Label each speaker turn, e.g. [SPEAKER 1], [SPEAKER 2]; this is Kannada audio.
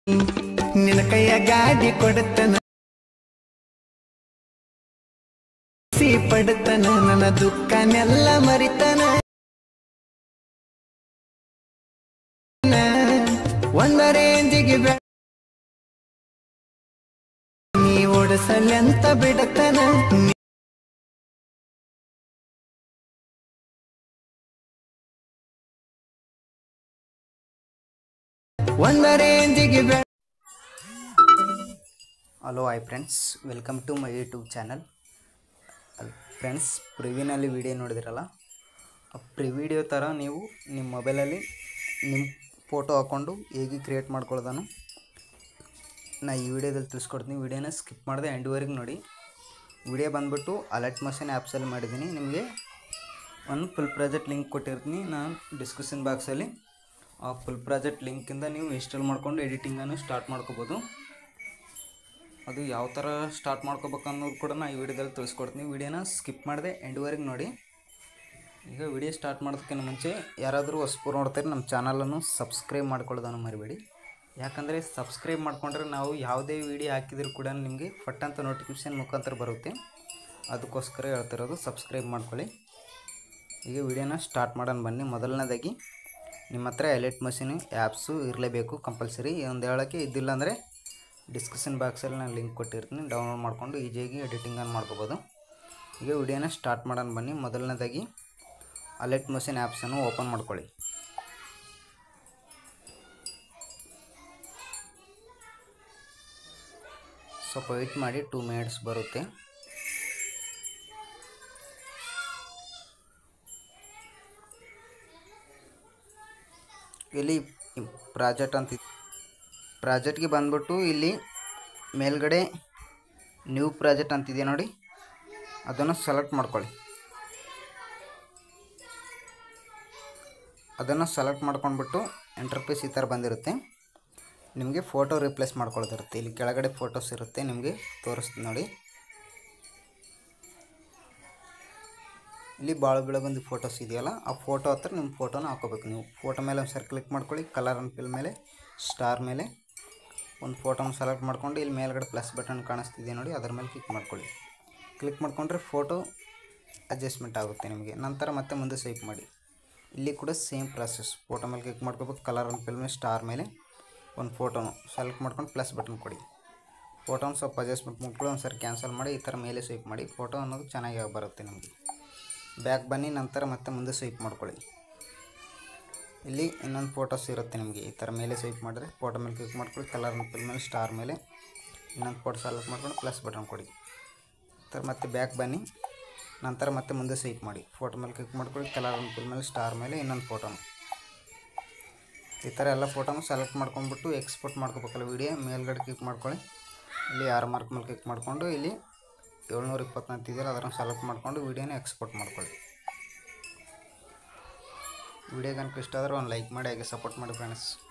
[SPEAKER 1] ನಿನ್ನ ಕೈಯ ಗಾಡಿ ಕೊಡುತ್ತನ ಸಿ ಪಡುತ್ತನ ನನ್ನ ದುಃಖನೆಲ್ಲ ಮರಿತನ ಒಂದ ರೇಂಜಿಗೆ ಬೆ- ನೀ ಓಡಿಸಲೆಂತ ಬಿಡತನ ಒಂದ ರೇಂಜಿಗೆ ಬೆ-
[SPEAKER 2] hello hi friends welcome to my YouTube channel friends ಪ್ರಿವ್ಯೂನಲ್ಲಿ ವಿಡಿಯೋ ನೋಡಿದಿರಲ್ಲ ಆ ಪ್ರಿ ವಿಡಿಯೋ ಥರ ನೀವು ನಿಮ್ಮ ಮೊಬೈಲಲ್ಲಿ ನಿಮ್ಮ ಫೋಟೋ ಹಾಕ್ಕೊಂಡು ಹೇಗೆ ಕ್ರಿಯೇಟ್ ಮಾಡ್ಕೊಳ್ಳೋದನ್ನು ನಾ ಈ ವಿಡಿಯೋದಲ್ಲಿ ತಿಳಿಸ್ಕೊಡ್ತೀನಿ ವಿಡಿಯೋನ ಸ್ಕಿಪ್ ಮಾಡಿದೆ ಎಂಡ್ವರೆಗೆ ನೋಡಿ ವಿಡಿಯೋ ಬಂದುಬಿಟ್ಟು ಅಲರ್ಟ್ ಮಷನ್ ಆ್ಯಪ್ಸಲ್ಲಿ ಮಾಡಿದ್ದೀನಿ ನಿಮಗೆ ಒಂದು ಫುಲ್ ಪ್ರಾಜೆಕ್ಟ್ ಲಿಂಕ್ ಕೊಟ್ಟಿರ್ತೀನಿ ನಾನು ಡಿಸ್ಕ್ರಿಪ್ಷನ್ ಬಾಕ್ಸಲ್ಲಿ ಆ ಫುಲ್ ಪ್ರಾಜೆಕ್ಟ್ ಲಿಂಕಿಂದ ನೀವು ಇನ್ಸ್ಟಾಲ್ ಮಾಡ್ಕೊಂಡು ಎಡಿಟಿಂಗನ್ನು ಸ್ಟಾರ್ಟ್ ಮಾಡ್ಕೋಬೋದು ಅದು ಯಾವ ಥರ ಸ್ಟಾರ್ಟ್ ಮಾಡ್ಕೋಬೇಕು ಅನ್ನೋದು ಕೂಡ ನಾನು ಈ ವಿಡಿಯೋದಲ್ಲಿ ತಿಳಿಸ್ಕೊಡ್ತೀನಿ ವಿಡಿಯೋನ ಸ್ಕಿಪ್ ಮಾಡಿದೆ ಎಂಡ್ವರೆಗೆ ನೋಡಿ ಈಗ ವಿಡಿಯೋ ಸ್ಟಾರ್ಟ್ ಮಾಡೋದಕ್ಕಿಂತ ಮುಂಚೆ ಯಾರಾದರೂ ಹೊಸಬರು ನೋಡ್ತಾರೆ ನಮ್ಮ ಚಾನಲನ್ನು ಸಬ್ಸ್ಕ್ರೈಬ್ ಮಾಡ್ಕೊಳ್ಳೋದನ್ನು ಮರಿಬೇಡಿ ಯಾಕಂದರೆ ಸಬ್ಸ್ಕ್ರೈಬ್ ಮಾಡ್ಕೊಂಡ್ರೆ ನಾವು ಯಾವುದೇ ವಿಡಿಯೋ ಹಾಕಿದರೂ ಕೂಡ ನಿಮಗೆ ಫಟ್ ಅಂತ ನೋಟಿಫಿಕೇಷನ್ ಮುಖಾಂತರ ಬರುತ್ತೆ ಅದಕ್ಕೋಸ್ಕರ ಹೇಳ್ತಿರೋದು ಸಬ್ಸ್ಕ್ರೈಬ್ ಮಾಡ್ಕೊಳ್ಳಿ ಈಗ ವಿಡಿಯೋನ ಸ್ಟಾರ್ಟ್ ಮಾಡೋಣ ಬನ್ನಿ ಮೊದಲನೇದಾಗಿ ನಿಮ್ಮ ಹತ್ರ ಎಲೆಟ್ ಮಷೀನ್ ಆ್ಯಪ್ಸು ಇರಲೇಬೇಕು ಕಂಪಲ್ಸರಿ ಒಂದು ಹೇಳೋಕ್ಕೆ ಇದ್ದಿಲ್ಲ ಅಂದರೆ ಡಿಸ್ಕ್ರಿಪ್ಷನ್ ಬಾಕ್ಸಲ್ಲಿ ನಾನು ಲಿಂಕ್ ಕೊಟ್ಟಿರ್ತೀನಿ ಡೌನ್ಲೋಡ್ ಮಾಡಿಕೊಂಡು ಈಜಿಯಾಗಿ ಎಡಿಟಿಂಗನ್ನು ಮಾಡ್ಕೋಬೋದು ಈಗ ವಿಡಿಯೋನ ಸ್ಟಾರ್ಟ್ ಮಾಡೋಣ ಬನ್ನಿ ಮೊದಲನೇದಾಗಿ ಅಲೆಟ್ ಮಷೀನ್ ಆ್ಯಪ್ಸನ್ನು ಓಪನ್ ಮಾಡ್ಕೊಳ್ಳಿ ಸ್ವಲ್ಪ ವೆಯ್ಟ್ ಮಾಡಿ ಟೂ ಮಿನಿಟ್ಸ್ ಬರುತ್ತೆ ಇಲ್ಲಿ ಪ್ರಾಜೆಕ್ಟ್ ಅಂತ ಪ್ರಾಜೆಕ್ಟ್ಗೆ ಬಂದ್ಬಿಟ್ಟು ಇಲ್ಲಿ ಮೇಲ್ಗಡೆ ನ್ಯೂ ಪ್ರಾಜೆಕ್ಟ್ ಅಂತಿದೆ ನೋಡಿ ಅದನ್ನು ಸೆಲೆಕ್ಟ್ ಮಾಡ್ಕೊಳ್ಳಿ ಅದನ್ನು ಸೆಲೆಕ್ಟ್ ಮಾಡ್ಕೊಂಡ್ಬಿಟ್ಟು ಎಂಟರ್ಪೇಸ್ ಈ ಥರ ಬಂದಿರುತ್ತೆ ನಿಮಗೆ ಫೋಟೋ ರಿಪ್ಲೇಸ್ ಮಾಡ್ಕೊಳ್ಳೋದಿರುತ್ತೆ ಇಲ್ಲಿ ಕೆಳಗಡೆ ಫೋಟೋಸ್ ಇರುತ್ತೆ ನಿಮಗೆ ತೋರಿಸ್ತೀನಿ ನೋಡಿ ಇಲ್ಲಿ ಭಾಳ ಬೆಳಗೊಂದು ಫೋಟೋಸ್ ಇದೆಯಲ್ಲ ಆ ಫೋಟೋ ಹತ್ರ ನಿಮ್ಮ ಫೋಟೋನ ಹಾಕೋಬೇಕು ನೀವು ಫೋಟೋ ಮೇಲೆ ಒಂದು ಸರಿ ಕ್ಲಿಕ್ ಮಾಡ್ಕೊಳ್ಳಿ ಕಲರ್ ಅಂಡ್ ಫಿಲ್ ಮೇಲೆ ಸ್ಟಾರ್ ಮೇಲೆ ಒಂದು ಫೋಟೋನ ಸೆಲೆಕ್ಟ್ ಮಾಡ್ಕೊಂಡು ಇಲ್ಲಿ ಮೇಲ್ಗಡೆ ಪ್ಲಸ್ ಬಟನ್ ಕಾಣಿಸ್ತಿದೆ ನೋಡಿ ಅದ್ರ ಮೇಲೆ ಕ್ಲಿಕ್ ಮಾಡ್ಕೊಳ್ಳಿ ಕ್ಲಿಕ್ ಮಾಡ್ಕೊಂಡ್ರೆ ಫೋಟೋ ಅಡ್ಜಸ್ಟ್ಮೆಂಟ್ ಆಗುತ್ತೆ ನಿಮಗೆ ನಂತರ ಮತ್ತೆ ಮುಂದೆ ಸ್ವೈಪ್ ಮಾಡಿ ಇಲ್ಲಿ ಕೂಡ ಸೇಮ್ ಪ್ರಾಸೆಸ್ ಫೋಟೋ ಮೇಲೆ ಕ್ಲಿಕ್ ಮಾಡ್ಕೋಬೇಕು ಕಲರ್ ಅಂಡ್ ಫಿಲ್ ಮೇಲೆ ಸ್ಟಾರ್ ಮೇಲೆ ಒಂದು ಫೋಟೋನು ಸೆಲೆಕ್ಟ್ ಮಾಡ್ಕೊಂಡು ಪ್ಲಸ್ ಬಟನ್ ಕೊಡಿ ಫೋಟೋನ ಸ್ವಲ್ಪ ಅಡ್ಜಸ್ಟ್ಮೆಂಟ್ ಮಾಡ್ಕೊಳ್ಳಿ ಒಂದು ಸರಿ ಕ್ಯಾನ್ಸಲ್ ಮಾಡಿ ಈ ಥರ ಮೇಲೆ ಸ್ವೈಪ್ ಮಾಡಿ ಫೋಟೋ ಅನ್ನೋದು ಚೆನ್ನಾಗಿ ಬರುತ್ತೆ ನಿಮಗೆ ಬ್ಯಾಕ್ ಬನ್ನಿ ನಂತರ ಮತ್ತೆ ಮುಂದೆ ಸ್ವೈಪ್ ಮಾಡ್ಕೊಳ್ಳಿ ಇಲ್ಲಿ ಇನ್ನೊಂದು ಫೋಟೋಸ್ ಇರುತ್ತೆ ನಿಮಗೆ ಈ ಥರ ಮೇಲೆ ಸ್ವೈಪ್ ಮಾಡಿದ್ರೆ ಫೋಟೋ ಮೇಲೆ ಕ್ಲಿಕ್ ಮಾಡ್ಕೊಳ್ಳಿ ಕಲರ್ ಫಿಲ್ ಮೇಲೆ ಸ್ಟಾರ್ ಮೇಲೆ ಇನ್ನೊಂದು ಫೋಟೋ ಸೆಲೆಕ್ಟ್ ಮಾಡ್ಕೊಂಡು ಪ್ಲಸ್ ಬಟನ್ ಕೊಡಿ ಈ ಥರ ಮತ್ತೆ ಬ್ಯಾಕ್ ಬನ್ನಿ ನಂತರ ಮತ್ತೆ ಮುಂದೆ ಸ್ವೈಪ್ ಮಾಡಿ ಫೋಟೋ ಮೇಲೆ ಕ್ಲಿಕ್ ಮಾಡ್ಕೊಳ್ಳಿ ಕಲರ್ ಫಿಲ್ ಮೇಲೆ ಸ್ಟಾರ್ ಮೇಲೆ ಇನ್ನೊಂದು ಫೋಟೋನು ಈ ಥರ ಎಲ್ಲ ಫೋಟೋನು ಸೆಲೆಕ್ಟ್ ಮಾಡ್ಕೊಂಡ್ಬಿಟ್ಟು ಎಕ್ಸ್ಪೋರ್ಟ್ ಮಾಡ್ಕೋಬೇಕಲ್ಲ ವಿಡಿಯೋ ಮೇಲ್ಗಡೆ ಕ್ಲಿಕ್ ಮಾಡ್ಕೊಳ್ಳಿ ಇಲ್ಲಿ ಆರು ಮಾರ್ಕ್ ಮೇಲೆ ಕ್ಲಿಕ್ ಮಾಡಿಕೊಂಡು ಇಲ್ಲಿ ಏಳ್ನೂರ ಇಪ್ಪತ್ನಾಲ್ಕು ಇದೆಯಲ್ಲ ಅದನ್ನು ಸೆಲೆಕ್ಟ್ ಮಾಡಿಕೊಂಡು ವೀಡಿಯೋನ ಎಕ್ಸ್ಪೋರ್ಟ್ ಮಾಡ್ಕೊಳ್ಳಿ ವಿಡಿಯೋ ಕనుక ಇಷ್ಟ ಆದರೆ ಒಂದು ಲೈಕ್ ಮಾಡಿ ಹಾಗೆ ಸಪೋರ್ಟ್ ಮಾಡಿ ಫ್ರೆಂಡ್ಸ್